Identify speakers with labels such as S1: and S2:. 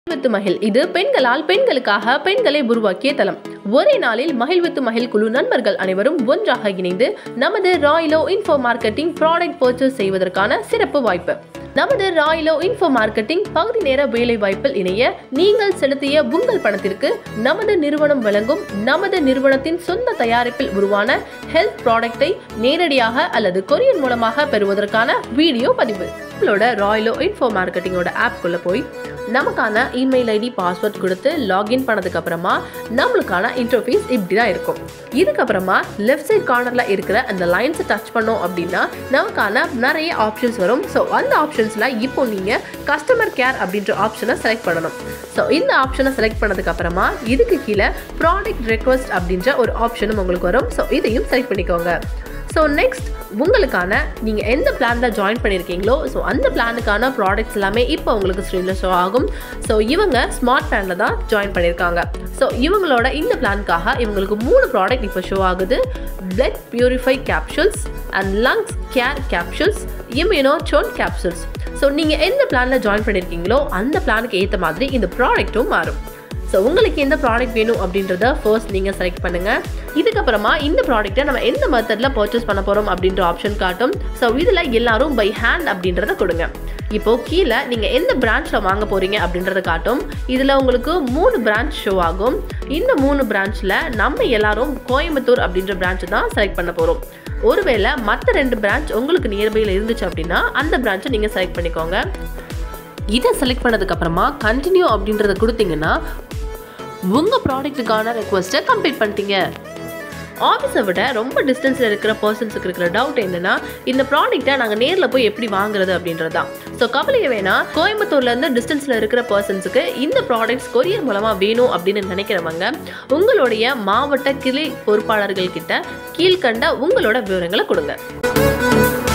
S1: with மகிழ் இது பெண்களால் பெண்களுக்காக பெண்களை உருவாக்கிய தளம் ஒரே நாளில் மகிழ்வித்து மகிழ் குழு நண்பர்கள் அனைவரும் ஒன்றாக இணைந்து நமது ராயிலோ இன்ஃபோ மார்க்கெட்டிங் ப்ராடக்ட் பர்ச்சேஸ் செய்வதற்கான சிறப்பு வாய்ப்பு நமது ராயிலோ இன்ஃபோ மார்க்கெட்டிங் பகுதி நேர வேலை வாய்ப்பில் இணைய நீங்கள் செலுத்திய உங்கள் பணத்திற்கு நமது நிறுவனம் வழங்கும் நமது நிறுவனத்தின் சொந்த தயாரிப்பில் உருவான ஹெல்த் ப்ராடக்ட்டை நேரடியாக அல்லது கொரியர் மூலமாக பெறுவதற்கான வீடியோ பதிவு நம்மளோட ராயலோ இன்ஃபோ மார்க்கெட்டிங்கோட ஆப்குள்ளே போய் நமக்கான இமெயில் ஐடி பாஸ்வேர்ட் கொடுத்து லாகின் பண்ணதுக்கு அப்புறமா நம்மளுக்கான இன்டர்ஃபேஸ் இப்படி தான் இருக்கும் இதுக்கப்புறமா லெஃப்ட் சைட் கார்னரில் இருக்கிற அந்த லைன்ஸை டச் பண்ணோம் அப்படின்னா நமக்கான நிறைய ஆப்ஷன்ஸ் வரும் ஸோ அந்த ஆப்ஷன்ஸில் இப்போ நீங்கள் கஸ்டமர் கேர் அப்படின்ற ஆப்ஷனை செலக்ட் பண்ணணும் ஸோ இந்த ஆப்ஷனை செலக்ட் பண்ணதுக்கு அப்புறமா இதுக்கு கீழே ப்ராடக்ட் ரெக்வஸ்ட் அப்படின்ற ஒரு ஆப்ஷனும் உங்களுக்கு வரும் ஸோ இதையும் செலக்ட் பண்ணிக்கோங்க ஸோ நெக்ஸ்ட் உங்களுக்கான நீங்கள் எந்த பிளானில் ஜாயின் பண்ணியிருக்கீங்களோ ஸோ அந்த பிளானுக்கான ப்ராடக்ட்ஸ் எல்லாமே இப்போ உங்களுக்கு ஸ்க்ரீனில் ஷோ ஆகும் ஸோ இவங்க ஸ்மார்ட் பிளானில் தான் ஜாயின் பண்ணியிருக்காங்க ஸோ இவங்களோட இந்த பிளானுக்காக இவங்களுக்கு மூணு ப்ராடக்ட் இப்போ ஷோ ஆகுது blood purify capsules and lungs care capsules இம்யூனோச்சோன் கேப்சூல்ஸ் ஸோ நீங்கள் எந்த பிளானில் ஜாயின் பண்ணியிருக்கீங்களோ அந்த பிளானுக்கு ஏற்ற மாதிரி இந்த ப்ராடக்ட்டும் மாறும் ஸோ உங்களுக்கு எந்த ப்ராடக்ட் வேணும் அப்படின்றத ஃபர்ஸ்ட் நீங்கள் செலக்ட் பண்ணுங்கள் இதுக்கப்புறமா இந்த ப்ராடக்ட்டை நம்ம எந்த மெத்தடில் பர்ச்சேஸ் பண்ண போகிறோம் அப்படின்ற ஆப்ஷன் காட்டும் ஸோ இதில் எல்லாரும் பை ஹேண்ட் அப்படின்றத கொடுங்க இப்போ கீழே நீங்கள் எந்த பிரான்ச்சில் வாங்க போகிறீங்க அப்படின்றத காட்டும் இதில் உங்களுக்கு மூணு பிரான்ச் ஷோ ஆகும் இந்த மூணு பிரான்ச்சில் நம்ம எல்லாரும் கோயம்புத்தூர் அப்படின்ற பிரான்ச் தான் செலக்ட் பண்ண போகிறோம் ஒருவேளை மற்ற ரெண்டு பிரான்ச் உங்களுக்கு நியர்பையில் இருந்துச்சு அப்படின்னா அந்த பிரான்ச்சை நீங்கள் செலக்ட் பண்ணிக்கோங்க இதை செலக்ட் பண்ணதுக்கப்புறமா கண்டினியூ அப்படின்றத கொடுத்தீங்கன்னா உங்கள் ப்ராடக்ட்டுக்கான ரெக்வஸ்ட்டை கம்ப்ளீட் பண்ணிட்டீங்க ஆஃபீஸை விட ரொம்ப டிஸ்டன்ஸில் இருக்கிற பர்சன்ஸுக்கு இருக்கிற டவுட் என்னன்னா இந்த ப்ராடக்ட்டை நாங்கள் நேரில் போய் எப்படி வாங்குறது அப்படின்றது தான் ஸோ கவலையை வேணாம் கோயம்புத்தூர்லேருந்து டிஸ்டன்ஸில் இருக்கிற பர்சன்ஸுக்கு இந்த ப்ராடக்ட்ஸ் கொரியர் மூலமாக வேணும் அப்படின்னு நினைக்கிறவங்க உங்களுடைய மாவட்ட கிளை பொறுப்பாளர்கள் கிட்ட கீழ்கண்ட உங்களோட விவரங்களை கொடுங்க